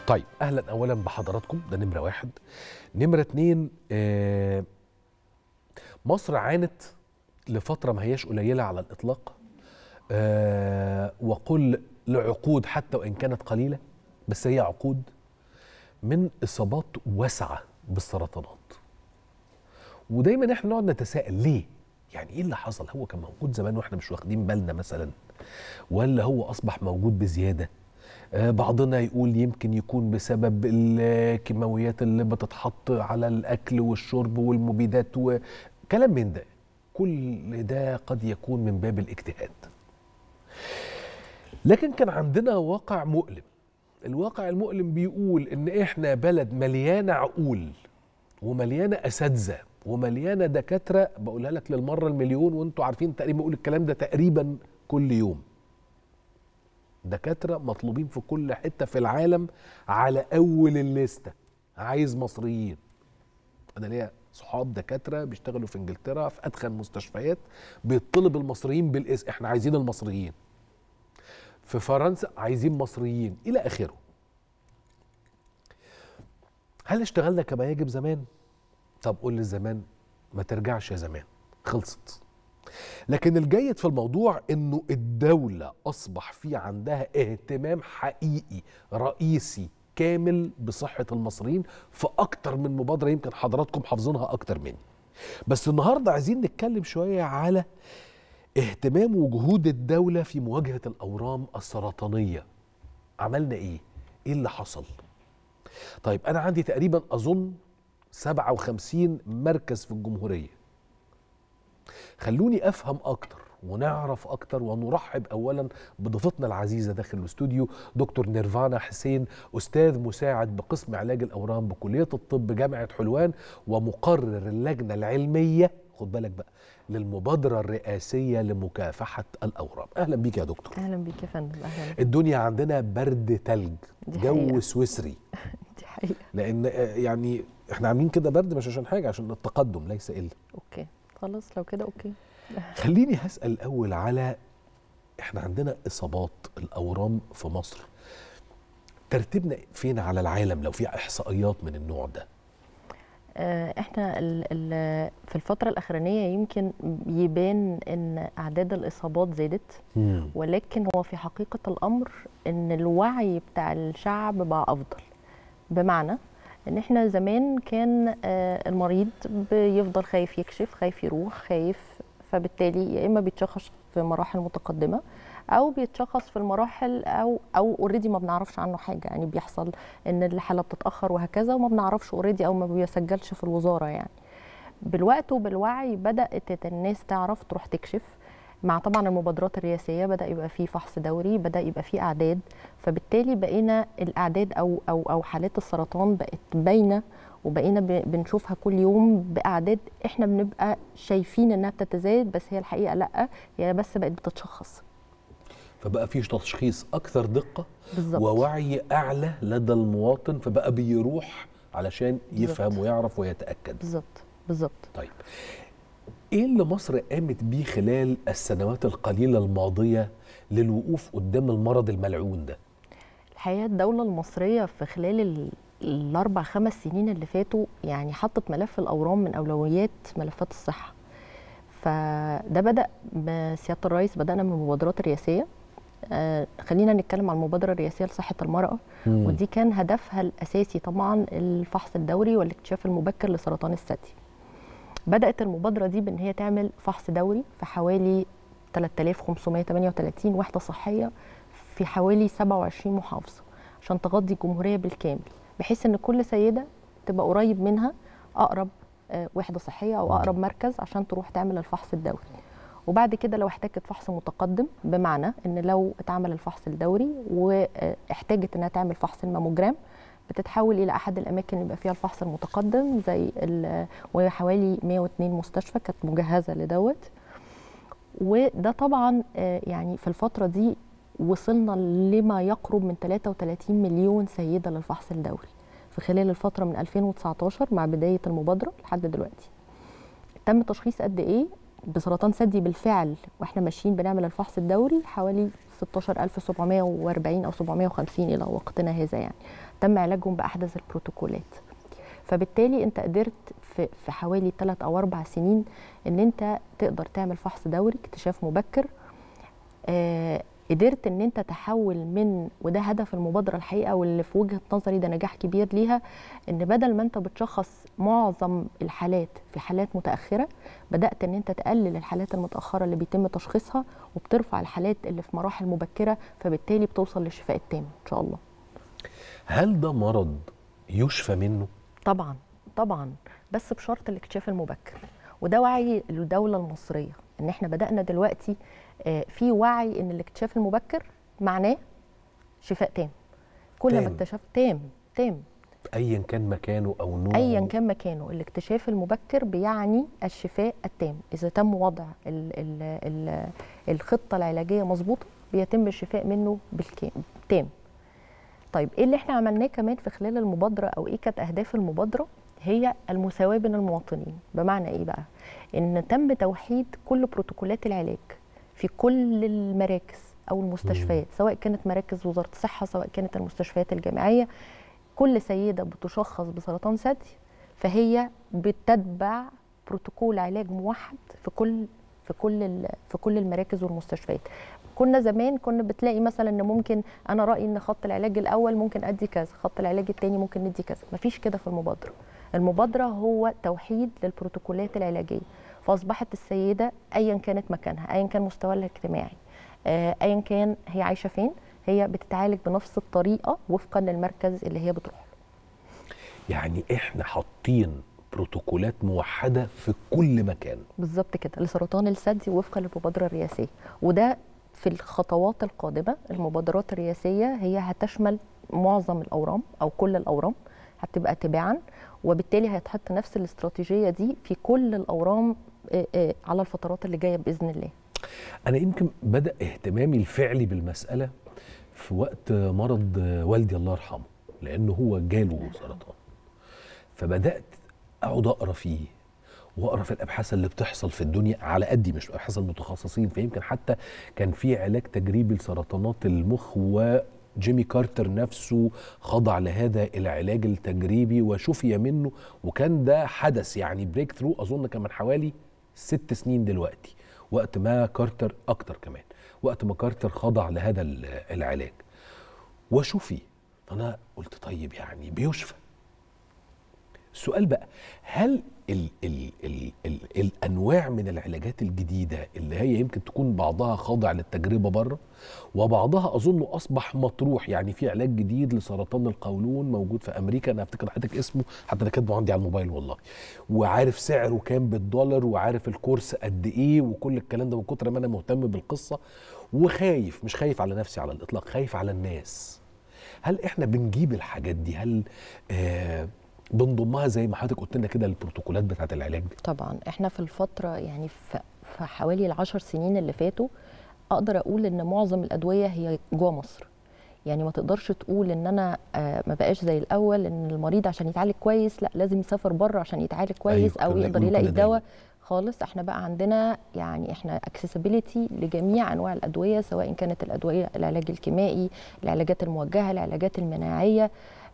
طيب اهلا اولا بحضراتكم ده نمره واحد نمره اتنين آه مصر عانت لفتره ما هياش قليله على الاطلاق آه وقل لعقود حتى وان كانت قليله بس هي عقود من اصابات واسعه بالسرطانات ودايما احنا نقعد نتساءل ليه يعني ايه اللي حصل هو كان موجود زمان واحنا مش واخدين بالنا مثلا ولا هو اصبح موجود بزياده آه، بعضنا يقول يمكن يكون بسبب الكيماويات اللي بتتحط على الاكل والشرب والمبيدات وكلام من ده كل ده قد يكون من باب الاجتهاد لكن كان عندنا واقع مؤلم الواقع المؤلم بيقول ان احنا بلد مليانه عقول ومليانه اساتذه ومليانه دكاتره بقولها لك للمره المليون وانتوا عارفين تقريبا بقول الكلام ده تقريبا كل يوم دكاتره مطلوبين في كل حته في العالم على اول الليسته عايز مصريين انا ليا صحاب دكاتره بيشتغلوا في انجلترا في ادخل مستشفيات بيطلب المصريين بالاسم احنا عايزين المصريين في فرنسا عايزين مصريين الى اخره هل اشتغلنا كما يجب زمان طب قول لي زمان ما ترجعش يا زمان خلصت لكن الجيد في الموضوع انه الدولة اصبح في عندها اهتمام حقيقي رئيسي كامل بصحة المصريين في اكتر من مبادرة يمكن حضراتكم حافظينها اكتر مني بس النهاردة عايزين نتكلم شوية على اهتمام وجهود الدولة في مواجهة الاورام السرطانية عملنا ايه ايه اللي حصل طيب انا عندي تقريبا اظن 57 مركز في الجمهوريه خلوني افهم اكتر ونعرف اكتر ونرحب اولا بضيفتنا العزيزه داخل الاستوديو دكتور نيرفانا حسين استاذ مساعد بقسم علاج الاورام بكليه الطب جامعه حلوان ومقرر اللجنه العلميه خد بالك بقى للمبادره الرئاسيه لمكافحه الاورام اهلا بيك يا دكتور اهلا بيك يا فندم اهلا الدنيا عندنا برد تلج دي جو حقيقة. سويسري دي حقيقه لان آه، يعني احنا عاملين كده برد مش عشان حاجه عشان التقدم ليس الا اوكي خلاص لو كده اوكي خليني هسال الاول على احنا عندنا اصابات الاورام في مصر ترتيبنا فين على العالم لو في احصائيات من النوع ده آه، احنا ال ال في الفتره الاخرانيه يمكن يبان ان اعداد الاصابات زادت ولكن هو في حقيقه الامر ان الوعي بتاع الشعب بقى افضل بمعنى ان احنا زمان كان آه، المريض بيفضل خايف يكشف خايف يروح خايف فبالتالي يا اما بيتشخص في مراحل متقدمه او بيتشخص في المراحل او او اوريدي ما بنعرفش عنه حاجه يعني بيحصل ان الحاله بتتاخر وهكذا وما بنعرفش اوريدي او ما بيسجلش في الوزاره يعني بالوقت وبالوعي بدات الناس تعرف تروح تكشف مع طبعا المبادرات الرئاسيه بدا يبقى في فحص دوري بدا يبقى في اعداد فبالتالي بقينا الاعداد او او او حالات السرطان بقت باينه وبقينا ب- بنشوفها كل يوم باعداد احنا بنبقى شايفين انها بتتزايد بس هي الحقيقه لا هي بس بقت بتتشخص فبقى في تشخيص اكثر دقه بالظبط ووعي اعلى لدى المواطن فبقى بيروح علشان يفهم بالظبط. ويعرف ويتاكد بالظبط بالظبط طيب ايه اللي مصر قامت بيه خلال السنوات القليله الماضيه للوقوف قدام المرض الملعون ده الحقيقه الدوله المصريه في خلال ال- الاربع خمس سنين اللي فاتوا يعني حطت ملف الاورام من اولويات ملفات الصحه فده بدا بسياده الرئيس بدانا من المبادرات الرئاسيه آه خلينا نتكلم عن المبادره الرئاسيه لصحه المراه ودي كان هدفها الاساسي طبعا الفحص الدوري والاكتشاف المبكر لسرطان الثدي بدات المبادره دي بان هي تعمل فحص دوري في حوالي 3538 وحده صحيه في حوالي 27 محافظه عشان تغطي الجمهوريه بالكامل بحيث ان كل سيده تبقى قريب منها اقرب آه، وحده صحيه او اقرب مركز عشان تروح تعمل الفحص الدوري وبعد كده لو احتاجت فحص متقدم بمعنى ان لو اتعمل الفحص الدوري واحتاجت انها تعمل فحص الماموجرام بتتحول الى احد الاماكن اللي يبقى فيها الفحص المتقدم زي ال- وهي حوالي 102 مستشفى كانت مجهزه لدوت وده طبعا آه، يعني في الفتره دي وصلنا لما يقرب من 33 مليون سيده للفحص الدوري في خلال الفتره من 2019 مع بدايه المبادره لحد دلوقتي تم تشخيص قد ايه بسرطان ثدي بالفعل واحنا ماشيين بنعمل الفحص الدوري حوالي 16740 او 750 الى وقتنا هذا يعني تم علاجهم باحدث البروتوكولات فبالتالي انت قدرت في, في حوالي 3 او 4 سنين ان انت تقدر تعمل فحص دوري اكتشاف مبكر آه قدرت ان انت تحول من وده هدف المبادره الحقيقه واللي في وجهه نظري ده نجاح كبير ليها ان بدل ما انت بتشخص معظم الحالات في حالات متاخره بدات ان انت تقلل الحالات المتاخره اللي بيتم تشخيصها وبترفع الحالات اللي في مراحل مبكره فبالتالي بتوصل للشفاء التام ان شاء الله هل ده مرض يشفى منه طبعا طبعا بس بشرط الاكتشاف المبكر وده وعي الدوله المصريه ان احنا بدانا دلوقتي في وعي ان الاكتشاف المبكر معناه شفاء تام كل تام. ما اكتشفت تام تام ايا كان مكانه او نوعه ايا كان مكانه الاكتشاف المبكر بيعني الشفاء التام اذا تم وضع ال ال ال الخطه العلاجيه مظبوطه بيتم الشفاء منه بالكامل تام طيب ايه اللي احنا عملناه كمان في خلال المبادره او ايه كانت اهداف المبادره هي المساواه بين المواطنين بمعنى ايه بقى ان تم توحيد كل بروتوكولات العلاج في كل المراكز او المستشفيات سواء كانت مراكز وزاره الصحه سواء كانت المستشفيات الجامعيه كل سيده بتشخص بسرطان ثدي فهي بتتبع بروتوكول علاج موحد في كل في كل في كل المراكز والمستشفيات كنا زمان كنا بتلاقي مثلا ان ممكن انا رايي ان خط العلاج الاول ممكن ادي كذا خط العلاج الثاني ممكن ندي كذا مفيش كده في المبادره المبادره هو توحيد للبروتوكولات العلاجيه فاصبحت السيده ايا كانت مكانها ايا كان مستواها الاجتماعي ايا كان هي عايشه فين هي بتتعالج بنفس الطريقه وفقا للمركز اللي هي بتروح له يعني احنا حاطين بروتوكولات موحده في كل مكان بالظبط كده لسرطان الثدي وفقا للمبادره الرئاسيه وده في الخطوات القادمه المبادرات الرئاسيه هي هتشمل معظم الاورام او كل الاورام هتبقى تباعا وبالتالي هيتحط نفس الاستراتيجيه دي في كل الاورام على الفترات اللي جايه باذن الله انا يمكن بدا اهتمامي الفعلي بالمساله في وقت مرض والدي الله يرحمه لانه هو جاله سرطان فبدات اقعد اقرا فيه واقرا في الابحاث اللي بتحصل في الدنيا على قدي مش ابحاث المتخصصين فيمكن حتى كان في علاج تجريبي لسرطانات المخ وجيمي كارتر نفسه خضع لهذا العلاج التجريبي وشفي منه وكان ده حدث يعني بريك ثرو اظن كان من حوالي ست سنين دلوقتي وقت ما كارتر اكتر كمان وقت ما كارتر خضع لهذا العلاج وشفي فانا قلت طيب يعني بيشفى السؤال بقى هل ال ال ال ال الانواع من العلاجات الجديده اللي هي يمكن تكون بعضها خاضع للتجربه بره وبعضها اظن اصبح مطروح يعني في علاج جديد لسرطان القولون موجود في امريكا انا افتكر حضرتك اسمه حتى انا كاتبه عندي على الموبايل والله وعارف سعره كام بالدولار وعارف الكورس قد ايه وكل الكلام ده من كتر ما انا مهتم بالقصه وخايف مش خايف على نفسي على الاطلاق خايف على الناس هل احنا بنجيب الحاجات دي هل آه بنضمها زي ما حضرتك قلت لنا كده البروتوكولات بتاعه العلاج طبعا احنا في الفتره يعني في حوالي العشر سنين اللي فاتوا اقدر اقول ان معظم الادويه هي جوه مصر يعني ما تقدرش تقول ان انا آه ما بقاش زي الاول ان المريض عشان يتعالج كويس لا لازم يسافر بره عشان يتعالج كويس أيوة او يقدر يلاقي الدواء خالص احنا بقى عندنا يعني احنا اكسسبيليتي لجميع انواع الادويه سواء كانت الادويه العلاج الكيمائي العلاجات الموجهه العلاجات المناعيه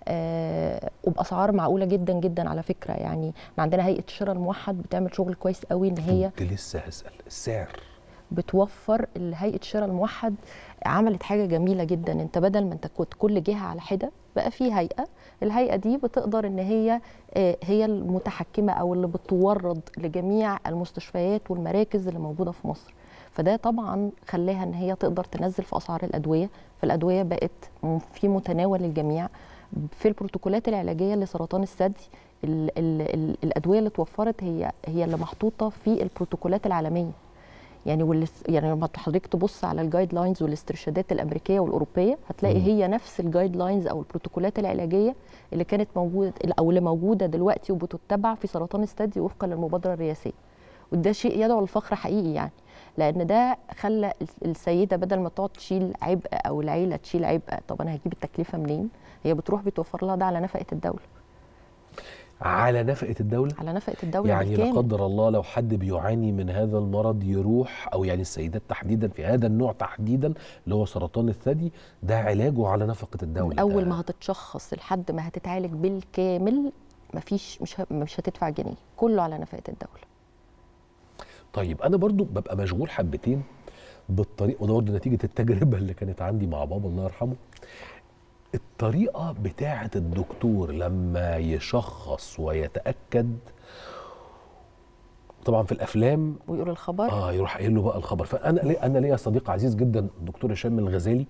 آه وباسعار معقوله جدا جدا على فكره يعني احنا عندنا هيئه الشراء الموحد بتعمل شغل كويس قوي ان هي كنت لسه هسال السعر بتوفر هيئه الشراء الموحد عملت حاجه جميله جدا انت بدل ما انت كنت كل جهه على حده بقى في هيئه الهيئه دي بتقدر ان هي آه هي المتحكمه او اللي بتورد لجميع المستشفيات والمراكز اللي موجوده في مصر فده طبعا خلاها ان هي تقدر تنزل في اسعار الادويه فالادويه بقت في متناول الجميع في البروتوكولات العلاجيه لسرطان الثدي ال ال ال الادويه اللي اتوفرت هي هي اللي محطوطه في البروتوكولات العالميه يعني والس يعني لما حضرتك تبص على الجايد لاينز والاسترشادات الامريكيه والاوروبيه هتلاقي م. هي نفس الجايد لاينز او البروتوكولات العلاجيه اللي كانت موجوده او اللي موجوده دلوقتي وبتتبع في سرطان الثدي وفقا للمبادره الرئاسيه وده شيء يدعو للفخر حقيقي يعني لان ده خلى السيده بدل ما تقعد تشيل عبء او العيله تشيل عبء طب انا هجيب التكلفه منين هي بتروح بتوفر لها ده على نفقه الدوله على نفقه الدوله على نفقه الدوله يعني لا بالكامل قدر الله لو حد بيعاني من هذا المرض يروح او يعني السيدات تحديدا في هذا النوع تحديدا اللي هو سرطان الثدي ده علاجه على نفقه الدوله من اول ده ما هتتشخص لحد ما هتتعالج بالكامل مفيش مش ه- مش هتدفع جنيه كله على نفقه الدوله طيب انا برضو ببقى مشغول حبتين بالطريقه وده برضو نتيجه التجربه اللي كانت عندي مع بابا الله يرحمه الطريقه بتاعه الدكتور لما يشخص ويتاكد طبعا في الافلام ويقول الخبر اه يروح قايل له بقى الخبر فانا لي انا ليا صديق عزيز جدا الدكتور هشام الغزالي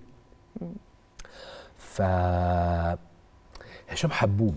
ف هشام حبوب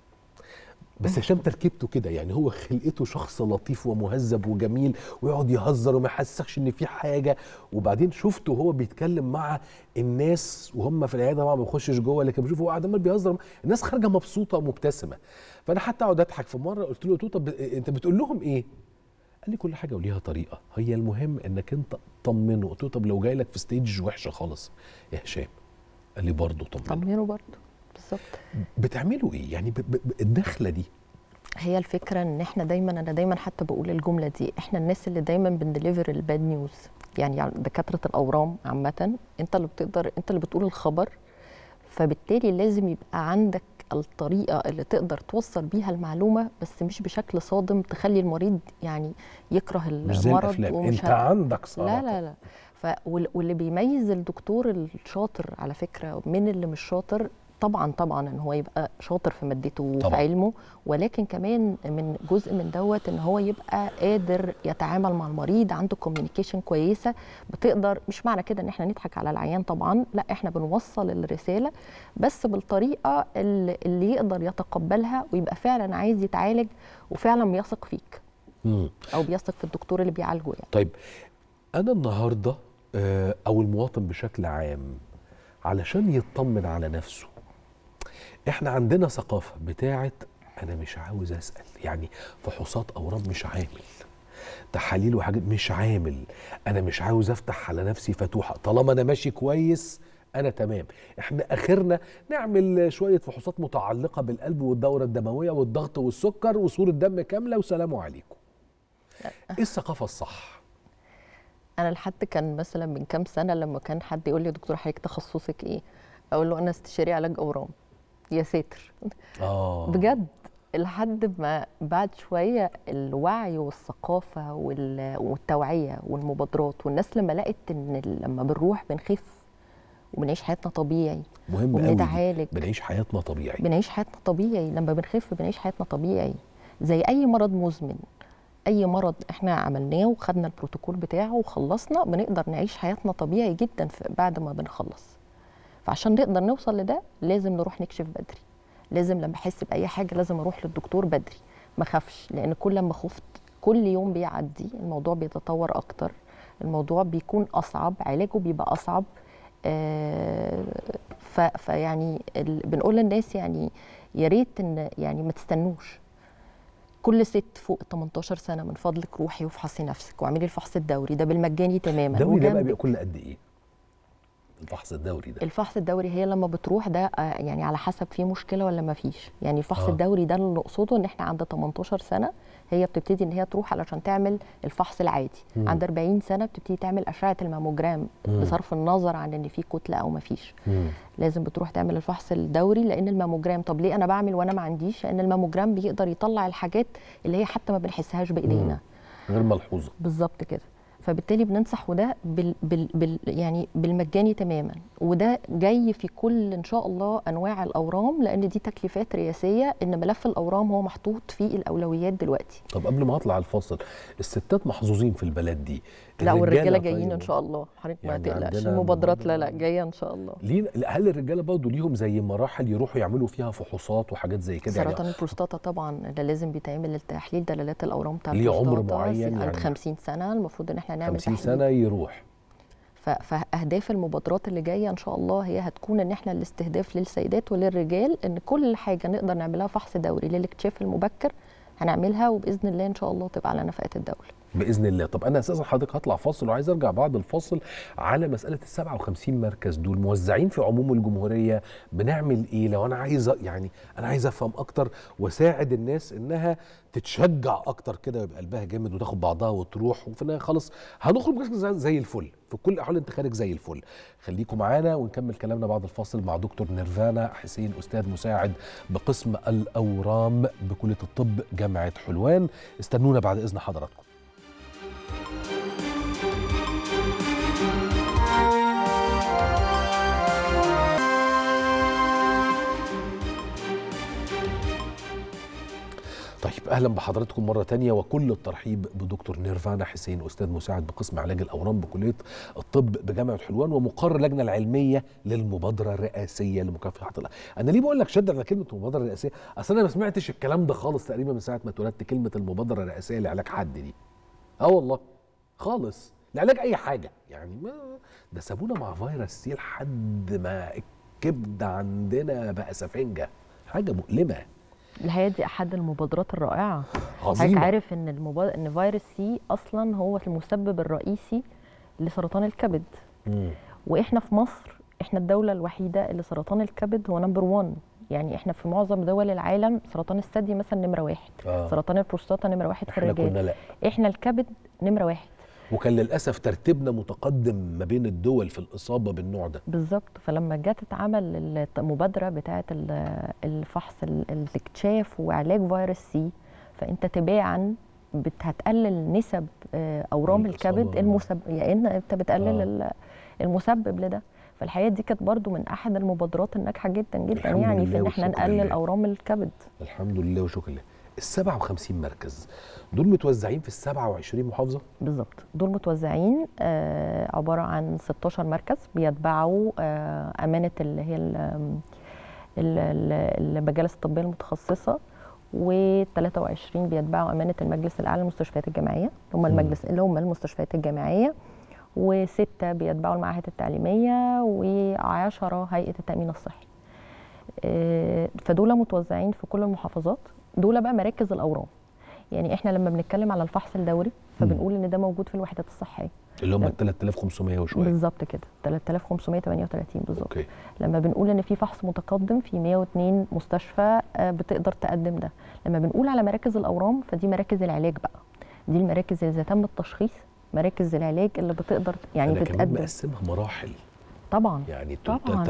بس هشام تركيبته كده يعني هو خلقته شخص لطيف ومهذب وجميل ويقعد يهزر وما يحسسكش ان في حاجه وبعدين شفته وهو بيتكلم مع الناس وهم في العياده طبعا ما بيخشش جوه لكن بشوفه هو قاعد عمال بيهزر الناس خارجه مبسوطه ومبتسمه فانا حتى اقعد اضحك في مره قلت له طب انت بتقول لهم ايه؟ قال لي كل حاجه وليها طريقه هي المهم انك انت طمنه قلت له طب لو جاي لك في ستيج وحشه خالص يا هشام قال لي برضه طمنه طمنه برضه بالظبط بتعملوا ايه يعني ب- ب- الدخله دي هي الفكره ان احنا دايما انا دايما حتى بقول الجمله دي احنا الناس اللي دايما بندليفر الباد نيوز يعني على دكاتره الاورام عامه انت اللي بتقدر انت اللي بتقول الخبر فبالتالي لازم يبقى عندك الطريقه اللي تقدر توصل بيها المعلومه بس مش بشكل صادم تخلي المريض يعني يكره مش زي المرض الافلام ومش انت ه- عندك سرطان لا لا لا ف وال- واللي بيميز الدكتور الشاطر على فكره من اللي مش شاطر طبعا طبعا ان هو يبقى شاطر في مادته وفي طبعاً. علمه ولكن كمان من جزء من دوت ان هو يبقى قادر يتعامل مع المريض عنده كوميونيكيشن كويسه بتقدر مش معنى كده ان احنا نضحك على العيان طبعا لا احنا بنوصل الرساله بس بالطريقه اللي, اللي يقدر يتقبلها ويبقى فعلا عايز يتعالج وفعلا بيثق فيك مم. او بيثق في الدكتور اللي بيعالجه يعني طيب انا النهارده آه، او المواطن بشكل عام علشان يطمن على نفسه احنا عندنا ثقافه بتاعه انا مش عاوز اسال يعني فحوصات اورام مش عامل تحاليل وحاجات مش عامل انا مش عاوز افتح على نفسي فتوحه طالما انا ماشي كويس انا تمام احنا اخرنا نعمل شويه فحوصات متعلقه بالقلب والدوره الدمويه والضغط والسكر وصوره دم كامله وسلام عليكم ايه الثقافه الصح انا لحد كان مثلا من كام سنه لما كان حد يقول لي يا دكتور حضرتك تخصصك ايه اقول له انا استشاري علاج اورام يا ساتر اه بجد لحد ما بعد شويه الوعي والثقافه وال- والتوعيه والمبادرات والناس لما لقت ان لما بنروح بنخف وبنعيش حياتنا طبيعي مهم قوي وبنتعالج بنعيش حياتنا طبيعي بنعيش حياتنا طبيعي لما بنخف بنعيش حياتنا طبيعي زي اي مرض مزمن اي مرض احنا عملناه وخدنا البروتوكول بتاعه وخلصنا بنقدر نعيش حياتنا طبيعي جدا في- بعد ما بنخلص فعشان نقدر نوصل لده لازم نروح نكشف بدري لازم لما احس باي حاجه لازم اروح للدكتور بدري ما اخافش لان كل ما خفت كل يوم بيعدي الموضوع بيتطور اكتر الموضوع بيكون اصعب علاجه بيبقى اصعب آه، ف- فيعني ال- بنقول للناس يعني يا ريت ان يعني ما تستنوش كل ست فوق 18 سنه من فضلك روحي وافحصي نفسك واعملي الفحص الدوري ده بالمجاني تماما الدوري ده بقى وجنبك بيبقى كل قد ايه الفحص الدوري ده الفحص الدوري هي لما بتروح ده آه، يعني على حسب في مشكله ولا ما فيش يعني الفحص آه. آه. الدوري ده اللي نقصده ان احنا عند 18 سنه هي بتبتدي ان هي تروح علشان تعمل الفحص العادي مم. عند 40 سنه بتبتدي تعمل اشعه الماموجرام مم. بصرف النظر عن ان في كتله او ما فيش مم. لازم بتروح تعمل الفحص الدوري لان الماموجرام طب ليه انا بعمل وانا ما عنديش لان الماموجرام بيقدر يطلع الحاجات اللي هي حتى ما بنحسهاش بايدينا غير ملحوظه بالظبط كده فبالتالي بننصح وده بال بال بال يعني بالمجاني تماما وده جاي في كل ان شاء الله انواع الاورام لان دي تكليفات رئاسيه ان ملف الاورام هو محطوط في الاولويات دلوقتي طب قبل ما اطلع الفاصل الستات محظوظين في البلد دي لا والرجاله طيب جايين ان شاء الله حضرتك ما يعني تقلقش عندنا المبادرات لا لا مبادرة- جايه ان شاء الله ليه لا، هل الرجاله برضه ليهم زي مراحل يروحوا يعملوا فيها فحوصات وحاجات زي كده سرطان البروستاتا طبعا ده لازم بيتعمل التحليل دلالات الاورام بتاع ليه عمر البروستاتا معين عند يعني؟ 50 سنه المفروض ان احنا نعمل 50 تحليل سنه يروح ف- فاهداف المبادرات اللي جايه ان شاء الله هي هتكون ان احنا الاستهداف للسيدات وللرجال ان كل حاجه نقدر نعملها فحص دوري للاكتشاف المبكر هنعملها وباذن الله ان شاء الله تبقى على نفقه الدوله باذن الله طب انا اساسا حضرتك هطلع فاصل وعايز ارجع بعد الفاصل على مساله ال 57 مركز دول موزعين في عموم الجمهوريه بنعمل ايه لو انا عايز يعني انا عايز افهم اكتر واساعد الناس انها تتشجع اكتر كده ويبقى قلبها جامد وتاخد بعضها وتروح وفي النهايه خلاص هنخرج زي- زي الفل في كل الاحوال انت خارج زي الفل خليكم معانا ونكمل كلامنا بعد الفاصل مع دكتور نيرفانا حسين استاذ مساعد بقسم الاورام بكليه الطب جامعه حلوان استنونا بعد اذن حضراتكم طيب اهلا بحضراتكم مره تانية وكل الترحيب بدكتور نيرفانا حسين استاذ مساعد بقسم علاج الاورام بكليه الطب بجامعه حلوان ومقرر اللجنه العلميه للمبادره الرئاسيه لمكافحه الأ- انا ليه بقول لك شد على كلمه المبادره الرئاسيه اصل انا ما سمعتش الكلام ده خالص تقريبا من ساعه ما اتولدت كلمه المبادره الرئاسيه لعلاج حد دي اه والله خالص لعلاج اي حاجه يعني ما ده سابونا مع فيروس سي لحد ما الكبد عندنا بقى سفنجه حاجه مؤلمه الحقيقه دي احد المبادرات الرائعه حضرتك عظيمه عارف ان المبادرة ان فيروس سي اصلا هو المسبب الرئيسي لسرطان الكبد مم. واحنا في مصر احنا الدوله الوحيده اللي سرطان الكبد هو نمبر 1 يعني احنا في معظم دول العالم سرطان الثدي مثلا نمره واحد آه. سرطان البروستاتا نمره واحد في احنا كنا الرجال لا احنا الكبد نمره واحد وكان للاسف ترتيبنا متقدم ما بين الدول في الاصابه بالنوع ده بالظبط فلما جت اتعمل المبادره بتاعه ال- الفحص ال- الاكتشاف وعلاج فيروس سي فانت تباعا بت- هتقلل نسب آه، اورام الإصابة الكبد ولا- المسبب يعني انت بتقلل آه. آه. المسبب لده فالحقيقه دي كانت برضو من احد المبادرات الناجحه جدا جدا الحمد يعني في لله ان احنا والشكر نقلل لله. اورام الكبد الحمد لله وشكر لله ال 57 مركز دول متوزعين في ال 27 محافظه بالظبط دول متوزعين آه، عباره عن 16 مركز بيتبعوا آه، امانه اللي هي ال- ال- ال- المجالس الطبيه المتخصصه و23 بيتبعوا امانه المجلس الاعلى للمستشفيات الجامعيه اللي هم المجلس اللي هم المستشفيات الجامعيه وسته بيتبعوا المعاهد التعليميه و10 هيئه التامين الصحي آه، فدول متوزعين في كل المحافظات دول بقى مراكز الاورام يعني احنا لما بنتكلم على الفحص الدوري فبنقول ان ده موجود في الوحدات الصحيه اللي هم لا. ال 3500 وشويه بالظبط كده 3538 بالظبط اوكي لما بنقول ان في فحص متقدم في 102 مستشفى آه، بتقدر تقدم ده لما بنقول على مراكز الاورام فدي مراكز العلاج بقى دي المراكز اللي اذا تم التشخيص مراكز العلاج اللي بتقدر يعني انا كمان بتقدم مقسمها مراحل طبعا يعني طبعاً،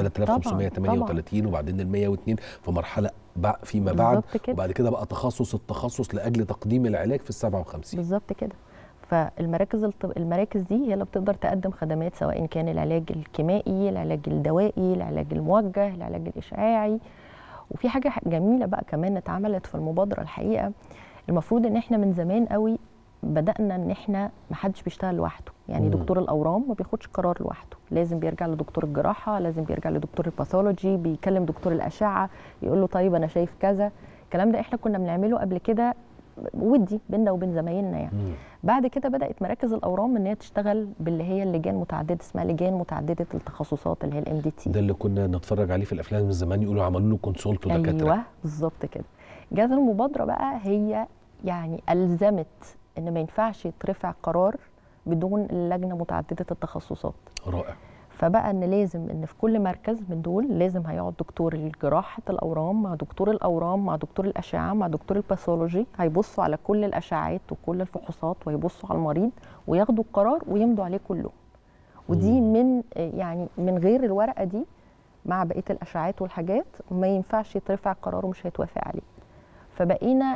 3538 وبعدين ال 102 في مرحله بع- فيما بعد بالظبط كده. وبعد كده بقى تخصص التخصص لاجل تقديم العلاج في ال 57 بالظبط كده فالمراكز الطب... المراكز دي هي اللي بتقدر تقدم خدمات سواء كان العلاج الكيمائي العلاج الدوائي العلاج الموجه العلاج الاشعاعي وفي حاجه جميله بقى كمان اتعملت في المبادره الحقيقه المفروض ان احنا من زمان قوي بدانا ان احنا ما حدش بيشتغل لوحده يعني مم. دكتور الاورام ما بياخدش قرار لوحده لازم بيرجع لدكتور الجراحه لازم بيرجع لدكتور الباثولوجي بيكلم دكتور الاشعه يقول له طيب انا شايف كذا الكلام ده احنا كنا بنعمله قبل كده ودي بينا وبين زمايلنا يعني مم. بعد كده بدات مراكز الاورام ان هي تشتغل باللي هي اللجان متعدده اسمها لجان متعدده التخصصات اللي هي الام دي تي ده اللي كنا نتفرج عليه في الافلام من زمان يقولوا عملوا له كونسولت دكاتره ايوه بالظبط كده جت المبادره بقى هي يعني الزمت ان ما ينفعش يترفع قرار بدون اللجنه متعدده التخصصات رائع فبقى ان لازم ان في كل مركز من دول لازم هيقعد دكتور جراحه الاورام مع دكتور الاورام مع دكتور الاشعه مع دكتور الباثولوجي هيبصوا على كل الاشعاعات وكل الفحوصات ويبصوا على المريض وياخدوا القرار ويمضوا عليه كلهم ودي مم. من يعني من غير الورقه دي مع بقيه الاشعاعات والحاجات ما ينفعش يترفع قرار ومش هيتوافق عليه فبقينا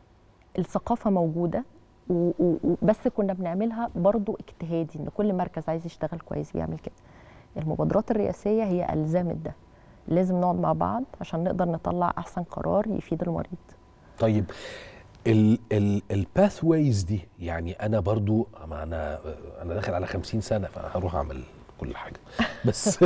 الثقافه موجوده و- و- و- بس كنا بنعملها برضو اجتهادي ان كل مركز عايز يشتغل كويس بيعمل كده المبادرات الرئاسيه هي الزمت ده لازم نقعد مع بعض عشان نقدر نطلع احسن قرار يفيد المريض طيب ال ال الباثويز دي يعني انا برضو ما انا انا داخل على 50 سنه فهروح اعمل كل حاجه بس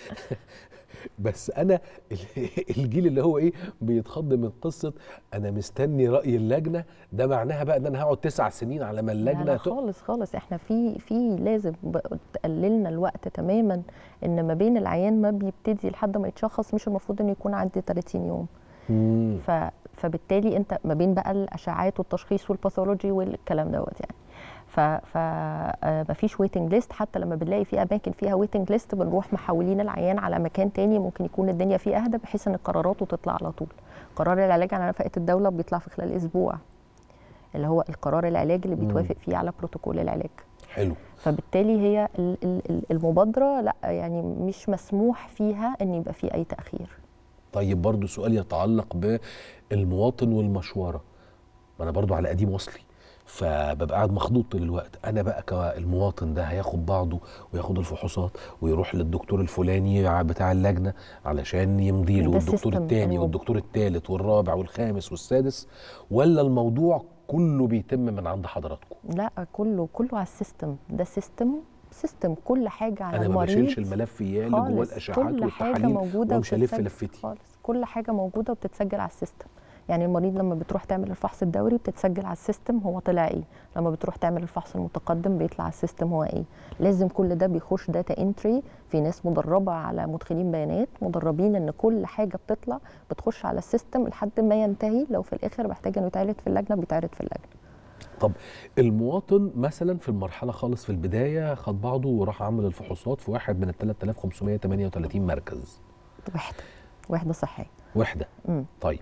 بس انا الجيل اللي هو ايه بيتخض من قصه انا مستني راي اللجنه ده معناها بقى ان انا هقعد تسع سنين على ما لا اللجنه لا تق- خالص خالص احنا في في لازم ب- تقللنا الوقت تماما ان ما بين العيان ما بيبتدي لحد ما يتشخص مش المفروض انه يكون عدى 30 يوم مم. ف فبالتالي انت ما بين بقى الاشعاعات والتشخيص والباثولوجي والكلام دوت يعني فمفيش ويتنج ليست حتى لما بنلاقي في اماكن فيها ويتنج ليست بنروح محولين العيان على مكان تاني ممكن يكون الدنيا فيه اهدى بحيث ان قراراته تطلع على طول قرار العلاج على نفقه الدوله بيطلع في خلال اسبوع اللي هو القرار العلاجي اللي بيتوافق فيه على بروتوكول العلاج حلو فبالتالي هي ال- ال- ال- المبادره لا يعني مش مسموح فيها ان يبقى في اي تاخير طيب برضو سؤال يتعلق بالمواطن والمشوره ما انا برضو على قديم وصلي فببقى قاعد مخضوض طول الوقت انا بقى كالمواطن ده هياخد بعضه وياخد الفحوصات ويروح للدكتور الفلاني بتاع اللجنه علشان يمضي له ده والدكتور system الثاني الموضوع. والدكتور الثالث والرابع والخامس والسادس ولا الموضوع كله بيتم من عند حضراتكم لا كله كله على السيستم ده سيستم سيستم كل حاجه على انا ما المريض بشيلش الملف يالي جوه خالص الاشعاعات كل حاجه والتحاليل موجوده وامشي الف وبتتسجل لفتي خالص كل حاجه موجوده وبتتسجل على السيستم يعني المريض لما بتروح تعمل الفحص الدوري بتتسجل على السيستم هو طلع ايه لما بتروح تعمل الفحص المتقدم بيطلع على السيستم هو ايه لازم كل ده بيخش داتا انتري في ناس مدربه على مدخلين بيانات مدربين ان كل حاجه بتطلع بتخش على السيستم لحد ما ينتهي لو في الاخر محتاج انه يتعرض في اللجنه بيتعرض في اللجنه طب المواطن مثلا في المرحله خالص في البدايه خد بعضه وراح عمل الفحوصات في واحد من ال 3538 مركز وحده وحده صحيه وحده مم. طيب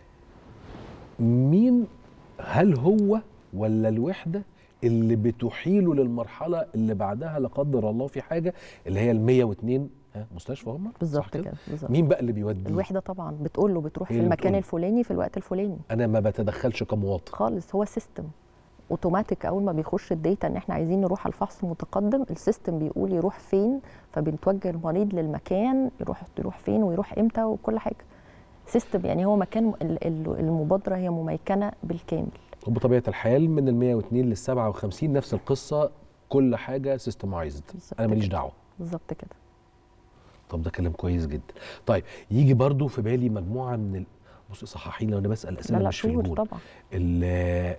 مين هل هو ولا الوحده اللي بتحيله للمرحله اللي بعدها لا قدر الله في حاجه اللي هي ال 102 ها مستشفى هم صح بالظبط كده بالظبط مين بقى اللي بيوديه الوحده طبعا بتقول له بتروح هي في اللي المكان بتقول. الفلاني في الوقت الفلاني انا ما بتدخلش كمواطن خالص هو سيستم اوتوماتيك اول ما بيخش الداتا ان احنا عايزين نروح على الفحص المتقدم السيستم بيقول يروح فين فبنتوجه المريض للمكان يروح يروح فين ويروح امتى وكل حاجه سيستم يعني هو مكان ال- ال- المبادره هي مميكنه بالكامل وبطبيعه الحال من ال 102 لل 57 نفس القصه كل حاجه سيستمايزد بالظبط انا ماليش كده. دعوه بالظبط كده طب ده كلام كويس جدا طيب يجي برضو في بالي مجموعه من ال... بص صححين لو انا بسال لا اسئله لا مش في شهور الجول طبعا ال-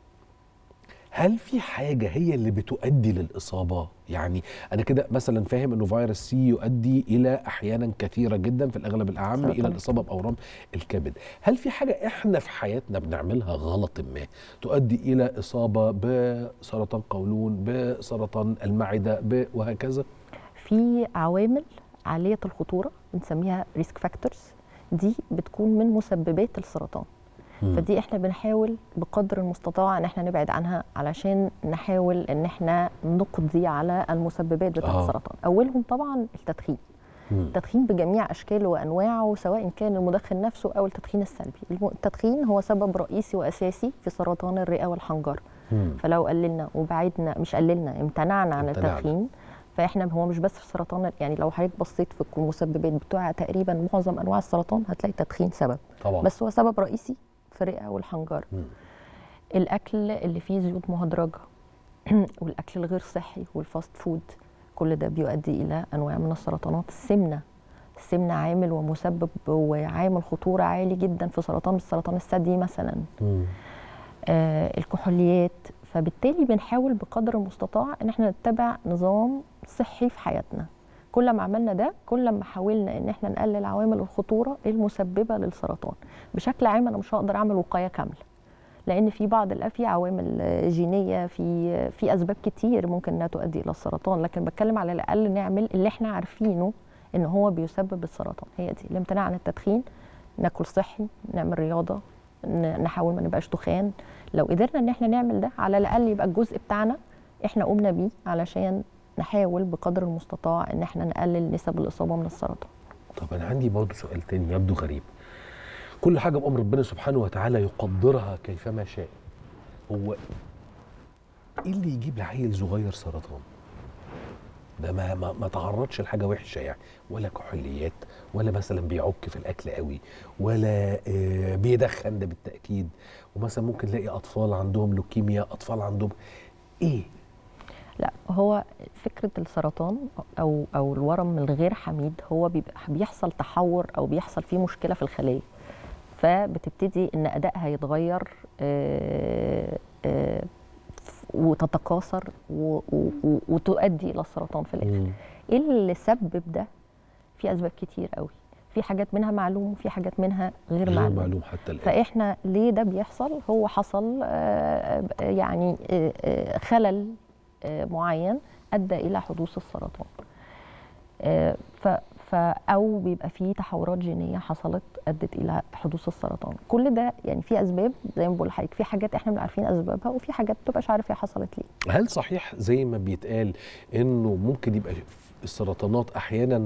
هل في حاجه هي اللي بتؤدي للاصابه يعني انا كده مثلا فاهم انه فيروس سي يؤدي الى احيانا كثيره جدا في الاغلب الاعم سرطان الى الاصابه باورام الكبد هل في حاجه احنا في حياتنا بنعملها غلط ما تؤدي الى اصابه بسرطان قولون بسرطان المعده ب- وهكذا في عوامل عاليه الخطوره بنسميها ريسك فاكتورز دي بتكون من مسببات السرطان مم. فدي احنا بنحاول بقدر المستطاع ان احنا نبعد عنها علشان نحاول ان احنا نقضي على المسببات بتاعه آه. السرطان اولهم طبعا التدخين مم. التدخين بجميع اشكاله وانواعه سواء كان المدخن نفسه او التدخين السلبي الم- التدخين هو سبب رئيسي واساسي في سرطان الرئه والحنجره مم. فلو قللنا وبعدنا مش قللنا امتنعنا عن امتنعنا. التدخين فاحنا هو مش بس في سرطان يعني لو حضرتك بصيت في المسببات بتوع تقريبا معظم انواع السرطان هتلاقي التدخين سبب طبعا بس هو سبب رئيسي في الرئه والحنجره مم. الاكل اللي فيه زيوت مهدرجه والاكل الغير صحي والفاست فود كل ده بيؤدي الى انواع من السرطانات السمنه السمنه عامل ومسبب وعامل خطوره عالي جدا في سرطان السرطان الثدي مثلا مم. آه الكحوليات فبالتالي بنحاول بقدر المستطاع ان احنا نتبع نظام صحي في حياتنا كل ما عملنا ده كل ما حاولنا ان احنا نقلل عوامل الخطوره المسببه للسرطان بشكل عام انا مش هقدر اعمل وقايه كامله لان في بعض الأ- في عوامل آه، جينيه في في اسباب كتير ممكن انها تؤدي الى السرطان لكن بتكلم على الاقل نعمل اللي احنا عارفينه ان هو بيسبب السرطان هي دي الامتناع عن التدخين ناكل صحي نعمل رياضه ن- نحاول ما نبقاش دخان لو قدرنا ان احنا نعمل ده على الاقل يبقى الجزء بتاعنا احنا قمنا بيه علشان نحاول بقدر المستطاع ان احنا نقلل نسب الاصابه من السرطان طب انا عندي برضه سؤال تاني يبدو غريب كل حاجه بامر ربنا سبحانه وتعالى يقدرها كيفما شاء هو ايه اللي يجيب لعيل صغير سرطان ده ما ما, ما تعرضش لحاجه وحشه يعني ولا كحوليات ولا مثلا بيعك في الاكل قوي ولا آه بيدخن ده بالتاكيد ومثلا ممكن نلاقي اطفال عندهم لوكيميا اطفال عندهم ايه لا هو فكره السرطان او او الورم الغير حميد هو بيبقى بيحصل تحور او بيحصل فيه مشكله في الخليه فبتبتدي ان ادائها يتغير آه، آه، وتتكاثر و- و- و- وتؤدي الى السرطان في الاخر مم. ايه اللي سبب ده في اسباب كتير قوي في حاجات منها معلوم وفي حاجات منها غير, غير معلوم معلوم حتى الان فاحنا ليه ده بيحصل هو حصل آه، آه، يعني آه، آه، خلل آه، معين ادى الى حدوث السرطان آه، ف ف او بيبقى فيه تحورات جينيه حصلت ادت الى حدوث السرطان كل ده يعني في اسباب زي ما بقول لحضرتك في حاجات احنا بنبقى عارفين اسبابها وفي حاجات ما بتبقاش عارف هي حصلت ليه هل صحيح زي ما بيتقال انه ممكن يبقى السرطانات احيانا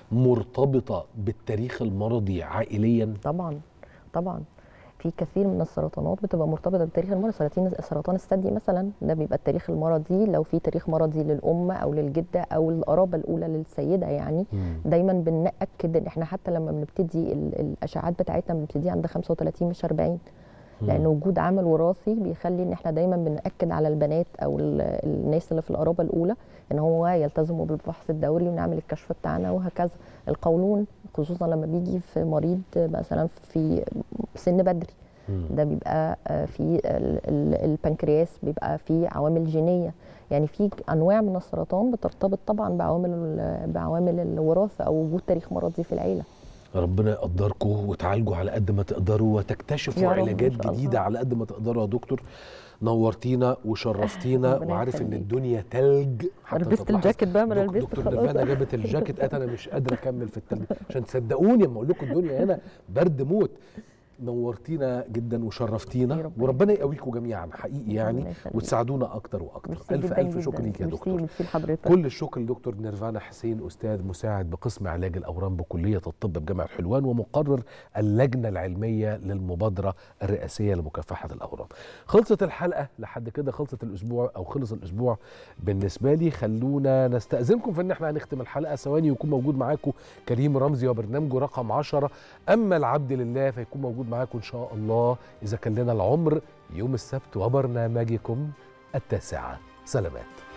مرتبطه بالتاريخ المرضي عائليا طبعا طبعا في كثير من السرطانات بتبقى مرتبطه بالتاريخ المرضي سرطان سرطان الثدي مثلا ده بيبقى التاريخ المرضي لو في تاريخ مرضي للام او للجده او القرابه الاولى للسيده يعني دايما بنأكد ان احنا حتى لما بنبتدي ال- الاشعاعات بتاعتنا بنبتدي عند 35 مش 40 لان وجود عامل وراثي بيخلي ان احنا دايما بنأكد على البنات او ال- الناس اللي في القرابه الاولى ان هو يلتزموا بالفحص الدوري ونعمل الكشف بتاعنا وهكذا القولون خصوصا لما بيجي في مريض مثلا في سن بدري ده بيبقى آه، في ال- ال- البنكرياس بيبقى فيه عوامل جينيه يعني في انواع من السرطان بترتبط طبعا بعوامل ال- بعوامل الوراثه او وجود تاريخ مرضي في العيله ربنا يقدركم وتعالجوا على قد ما تقدروا وتكتشفوا يا رب إن علاجات شاء الله. جديده على قد ما تقدروا يا دكتور نورتينا وشرفتينا ربنا وعارف ان يخليك. الدنيا تلج حتى لبست تطلع- الجاكيت بقى، ما أنا دك- لبست دكتور خلاص. نيرفانا جابت الجاكيت قالت انا مش قادره اكمل في التلج عشان تصدقوني لما اقول لكم الدنيا هنا برد موت نورتينا جدا وشرفتينا يا رب. وربنا يقويكم جميعا حقيقي يعني ربنا يخليك. وتساعدونا اكتر واكتر ميرسي الف جداً الف جداً. شكر ليك يا ميرسي- دكتور ميرسي لحضرتك كل الشكر لدكتور نيرفانا حسين استاذ مساعد بقسم علاج الاورام بكليه الطب بجامعه حلوان ومقرر اللجنه العلميه للمبادره الرئاسيه لمكافحه الاورام. خلصت الحلقه لحد كده خلصت الاسبوع او خلص الاسبوع بالنسبه لي خلونا نستاذنكم في ان احنا هنختم الحلقه ثواني ويكون موجود معاكم كريم رمزي وبرنامجه رقم 10 اما العبد لله فيكون موجود معاكم ان شاء الله اذا كان لنا العمر يوم السبت وبرنامجكم التاسعه سلامات